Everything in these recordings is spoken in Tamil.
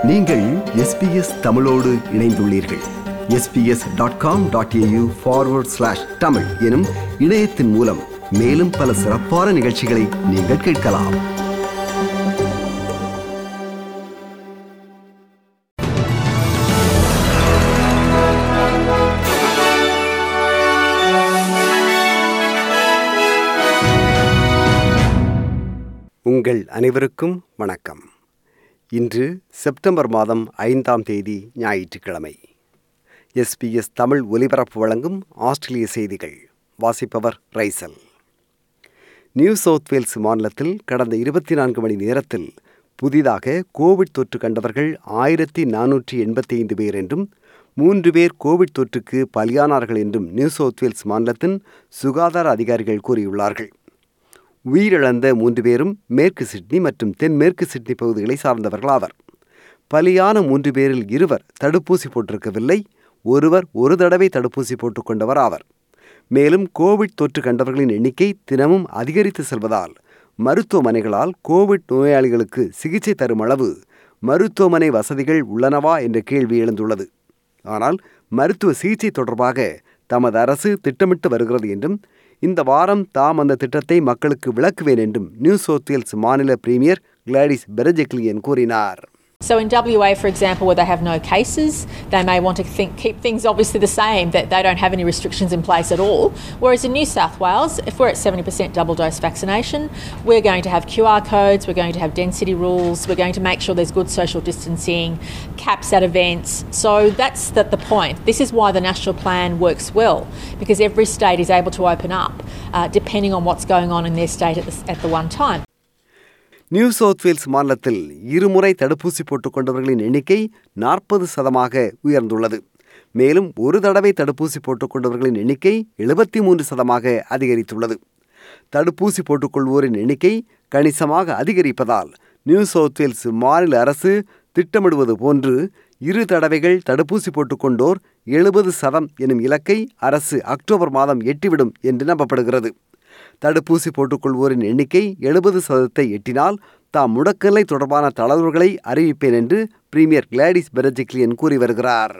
நீங்கள் எஸ்பிஎஸ் தமிழோடு இணைந்துள்ளீர்கள் SBS dot com dot AU forward slash Tamil எனும் இணையத்தின் மூலம் மேலும் பல சிறப்பான நிகழ்ச்சிகளை நீங்கள் கேட்கலாம் உங்கள் அனைவருக்கும் வணக்கம் இன்று செப்டம்பர் மாதம் ஐந்தாம் தேதி ஞாயிற்றுக்கிழமை எஸ்பிஎஸ் தமிழ் ஒலிபரப்பு வழங்கும் ஆஸ்திரேலிய செய்திகள் வாசிப்பவர் ரைசல் நியூ சவுத் வேல்ஸ் மாநிலத்தில் கடந்த இருபத்தி நான்கு மணி நேரத்தில் புதிதாக கோவிட் தொற்று கண்டவர்கள் ஆயிரத்தி நானூற்றி எண்பத்தி ஐந்து பேர் என்றும் மூன்று பேர் கோவிட் தொற்றுக்கு பலியானார்கள் என்றும் நியூ சவுத் வேல்ஸ் மாநிலத்தின் சுகாதார அதிகாரிகள் கூறியுள்ளார்கள் உயிரிழந்த மூன்று பேரும் மேற்கு சிட்னி மற்றும் தென்மேற்கு சிட்னி பகுதிகளை சார்ந்தவர்கள் ஆவர் பலியான மூன்று பேரில் இருவர் தடுப்பூசி போட்டிருக்கவில்லை ஒருவர் ஒரு தடவை தடுப்பூசி போட்டுக்கொண்டவர் ஆவர் மேலும் கோவிட் தொற்று கண்டவர்களின் எண்ணிக்கை தினமும் அதிகரித்து செல்வதால் மருத்துவமனைகளால் கோவிட் நோயாளிகளுக்கு சிகிச்சை தரும் அளவு மருத்துவமனை வசதிகள் உள்ளனவா என்ற கேள்வி எழுந்துள்ளது ஆனால் மருத்துவ சிகிச்சை தொடர்பாக தமது அரசு திட்டமிட்டு வருகிறது என்றும் இந்த வாரம் தாம் அந்த திட்டத்தை மக்களுக்கு விளக்குவேன் என்றும் நியூ சவுத் வேல்ஸ் மாநில பிரீமியர் கிளாடிஸ் பெரஜெக்லியன் கூறினார் So in WA, for example, where they have no cases, they may want to think, keep things obviously the same, that they don't have any restrictions in place at all. Whereas in New South Wales, if we're at 70% double dose vaccination, we're going to have QR codes, we're going to have density rules, we're going to make sure there's good social distancing, caps at events. So that's the, the point. This is why the national plan works well, because every state is able to open up uh, depending on what's going on in their state at the, at the one time. New South Wales மாநிலத்தில் இருமுறை தடுப்பூசி போட்டுக்கொண்டவர்களின் எண்ணிக்கை நாற்பது சதமாக உயர்ந்துள்ளது மேலும் ஒரு தடவை தடுப்பூசி போட்டுக்கொண்டவர்களின் எண்ணிக்கை எழுபத்தி மூன்று சதமாக அதிகரித்துள்ளது தடுப்பூசி போட்டுக்கொள்வோரின் எண்ணிக்கை கணிசமாக அதிகரிப்பதால் நியூ சவுத் வேல்ஸ் மாநில அரசு திட்டமிடுவது போன்று இரு தடவைகள் தடுப்பூசி போட்டுக்கொண்டோர் எழுபது சதம் எனும் இலக்கை அரசு அக்டோபர் மாதம் எட்டிவிடும் என்று நம்பப்படுகிறது தடுப்பூசி போட்டுக்கொள்வோரின் எண்ணிக்கை எழுபது சதத்தை எட்டினால் தாம் முடக்கநிலை தொடர்பான தளர்வுகளை அறிவிப்பேன் என்று பிரீமியர் கிளாடிஸ் பெரஜிக்லியன் கூறி வருகிறார்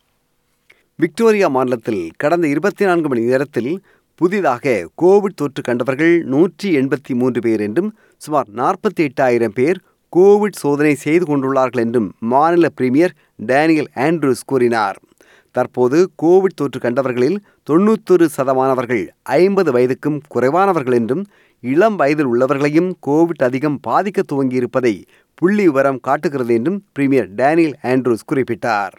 விக்டோரியா மாநிலத்தில் கடந்த இருபத்தி நான்கு மணி நேரத்தில் புதிதாக கோவிட் தொற்று கண்டவர்கள் நூற்றி எண்பத்தி மூன்று பேர் என்றும் சுமார் நாற்பத்தி எட்டாயிரம் பேர் கோவிட் சோதனை செய்து கொண்டுள்ளார்கள் என்றும் மாநில பிரீமியர் டேனியல் ஆண்ட்ரூஸ் கூறினார் தற்போது கோவிட் தொற்று கண்டவர்களில் தொண்ணூத்தொரு சதமானவர்கள் ஐம்பது வயதுக்கும் குறைவானவர்கள் என்றும் இளம் வயதில் உள்ளவர்களையும் கோவிட் அதிகம் பாதிக்க துவங்கியிருப்பதை புள்ளி விவரம் காட்டுகிறது என்றும் பிரீமியர் டேனியல் ஆண்ட்ரூஸ் குறிப்பிட்டார்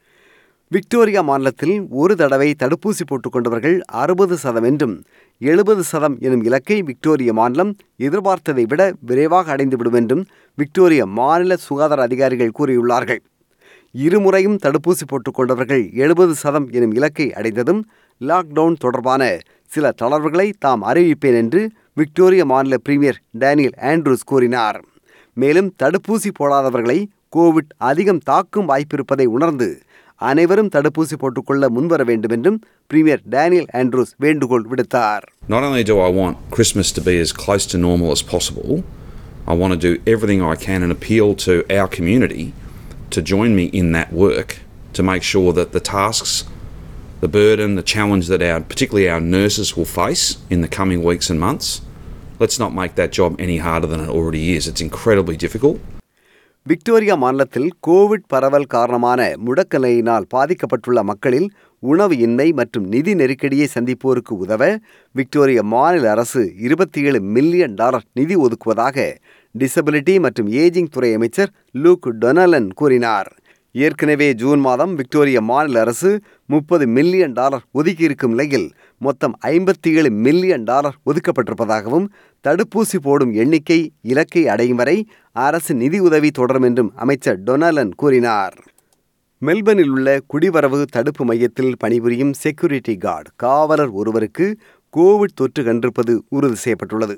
விக்டோரியா மாநிலத்தில் ஒரு தடவை தடுப்பூசி போட்டுக்கொண்டவர்கள் அறுபது சதம் என்றும் எழுபது சதம் எனும் இலக்கை விக்டோரிய மாநிலம் எதிர்பார்த்ததை விட விரைவாக அடைந்துவிடும் என்றும் விக்டோரிய மாநில சுகாதார அதிகாரிகள் கூறியுள்ளார்கள் இருமுறையும் தடுப்பூசி போட்டுக்கொண்டவர்கள் எழுபது சதம் எனும் இலக்கை அடைந்ததும் லாக்டவுன் தொடர்பான சில தளர்வுகளை தாம் அறிவிப்பேன் என்று விக்டோரிய மாநில பிரீமியர் டேனியல் ஆண்ட்ரூஸ் கூறினார் மேலும் தடுப்பூசி போடாதவர்களை கோவிட் அதிகம் தாக்கும் வாய்ப்பிருப்பதை உணர்ந்து அனைவரும் தடுப்பூசி போட்டுக்கொள்ள முன்வர வேண்டும் என்றும் பிரீமியர் டேனியல் ஆண்ட்ரூஸ் வேண்டுகோள் விடுத்தார் Not only do I want Christmas to be as close to normal as possible, I want to do everything I can and appeal to our community to join me in that work to make sure that the tasks, the burden, the challenge that our, particularly our nurses, will face in the coming weeks and months, let's not make that job any harder than it already is. It's incredibly difficult. Victoria மாநிலத்தில் கோவிட் பரவல் காரணமான முடக்கநிலையினால் பாதிக்கப்பட்டுள்ள மக்களில் உணவு இன்மை மற்றும் நிதி நெருக்கடியை சந்திப்போருக்கு உதவ விக்டோரியா மாநில அரசு இருபத்தி ஏழு மில்லியன் டாலர் நிதி ஒதுக்குவதாக டிசபிலிட்டி மற்றும் ஏஜிங் துறை அமைச்சர் லூக் டொனலன் கூறினார் ஏற்கனவே ஜூன் மாதம் விக்டோரிய மாநில அரசு முப்பது மில்லியன் டாலர் ஒதுக்கியிருக்கும் நிலையில் மொத்தம் ஐம்பத்தி ஏழு மில்லியன் டாலர் ஒதுக்கப்பட்டிருப்பதாகவும் தடுப்பூசி போடும் எண்ணிக்கை இலக்கை அடையும் வரை அரசு நிதி உதவி தொடரும் என்றும் அமைச்சர் டொனாலன் கூறினார் மெல்பர்னில் உள்ள குடிவரவு தடுப்பு மையத்தில் பணிபுரியும் செக்யூரிட்டி கார்டு காவலர் ஒருவருக்கு கோவிட் தொற்று கண்டிருப்பது உறுதி செய்யப்பட்டுள்ளது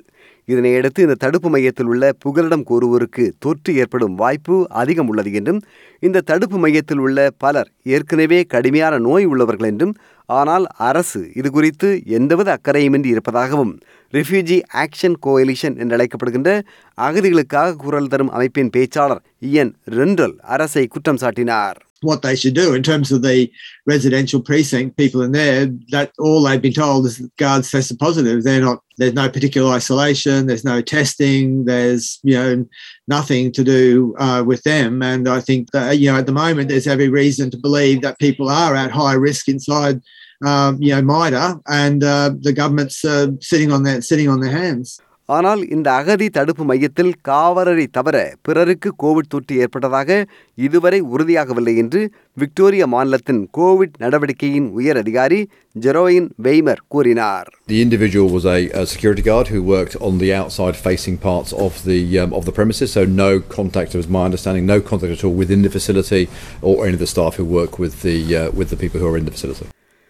இதனையடுத்து இந்த தடுப்பு மையத்தில் உள்ள புகலிடம் கோருவோருக்கு தொற்று ஏற்படும் வாய்ப்பு அதிகம் உள்ளது என்றும் இந்த தடுப்பு மையத்தில் உள்ள பலர் ஏற்கனவே கடுமையான நோய் உள்ளவர்கள் என்றும் ஆனால் அரசு இது குறித்து எந்தவித அக்கறையுமின்றி இருப்பதாகவும் ரிஃப்யூஜி ஆக்ஷன் கோஎலிஷன் என்று அழைக்கப்படுகின்ற அகதிகளுக்காக குரல் தரும் அமைப்பின் பேச்சாளர் இயன் ரெண்டல் அரசை குற்றம் சாட்டினார் what they should do in terms of the residential precinct people in there that all they've been told is that guards tested positive they're not there's no particular isolation there's no testing there's you know nothing to do uh, with them and i think that you know at the moment there's every reason to believe that people are at high risk inside um, you know mida and uh, the government's uh, sitting on their sitting on their hands ஆனால் இந்த அகதி தடுப்பு மையத்தில் காவலரை தவிர பிறருக்கு கோவிட் தொற்று ஏற்பட்டதாக இதுவரை உறுதியாகவில்லை என்று விக்டோரியா மாநிலத்தின் கோவிட் நடவடிக்கையின் உயர் அதிகாரி ஜெரோயின் வெய்மர் கூறினார் The individual was a, a security guard who worked on the outside facing parts of the um, of the premises, so no contact, as my understanding, no contact at all within the facility or any of the staff who work with the uh, with the people who are in the facility.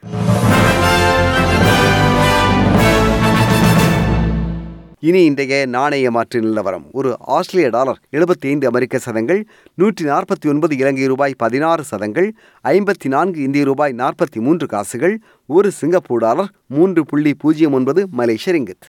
இனி இன்றைய நாணய மாற்று நிலவரம் ஒரு ஆஸ்திரேலிய டாலர் எழுபத்தி ஐந்து அமெரிக்க சதங்கள் நூற்றி நாற்பத்தி ஒன்பது இலங்கை ரூபாய் பதினாறு சதங்கள் ஐம்பத்தி நான்கு இந்திய ரூபாய் நாற்பத்தி மூன்று காசுகள் ஒரு சிங்கப்பூர் டாலர் மூன்று புள்ளி பூஜ்ஜியம் ஒன்பது மலேசிய ரிங்கித்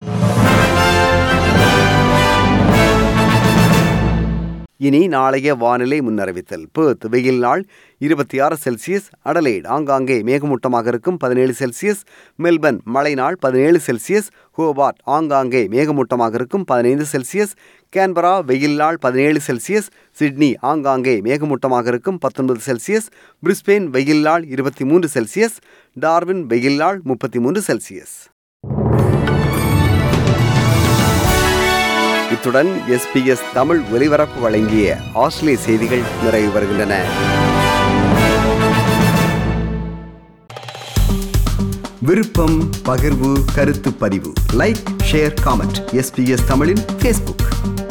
இனி நாளைய வானிலை முன்னறிவித்தல் பேர்த் வெயில் நாள் இருபத்தி ஆறு செல்சியஸ் அடலைட் ஆங்காங்கே மேகமூட்டமாக இருக்கும் பதினேழு செல்சியஸ் மெல்பர்ன் மழை நாள் பதினேழு செல்சியஸ் ஹோபார்ட் ஆங்காங்கே மேகமூட்டமாக இருக்கும் பதினைந்து செல்சியஸ் கேன்பரா வெயில் நாள் பதினேழு செல்சியஸ் சிட்னி ஆங்காங்கே மேகமூட்டமாக இருக்கும் பத்தொன்பது செல்சியஸ் பிரிஸ்பெயின் வெயில் நாள் இருபத்தி மூன்று செல்சியஸ் டார்வின் வெயில் நாள் முப்பத்தி மூன்று செல்சியஸ் இத்துடன் எஸ்பிஎஸ் தமிழ் ஒலிபரப்பு வழங்கிய ஆஸ்திரேலிய செய்திகள் நிறைவு வருகின்றன விருப்பம் பகிர்வு கருத்து பதிவு லைக் ஷேர் காமெண்ட் எஸ்பிஎஸ் தமிழின் ஃபேஸ்புக்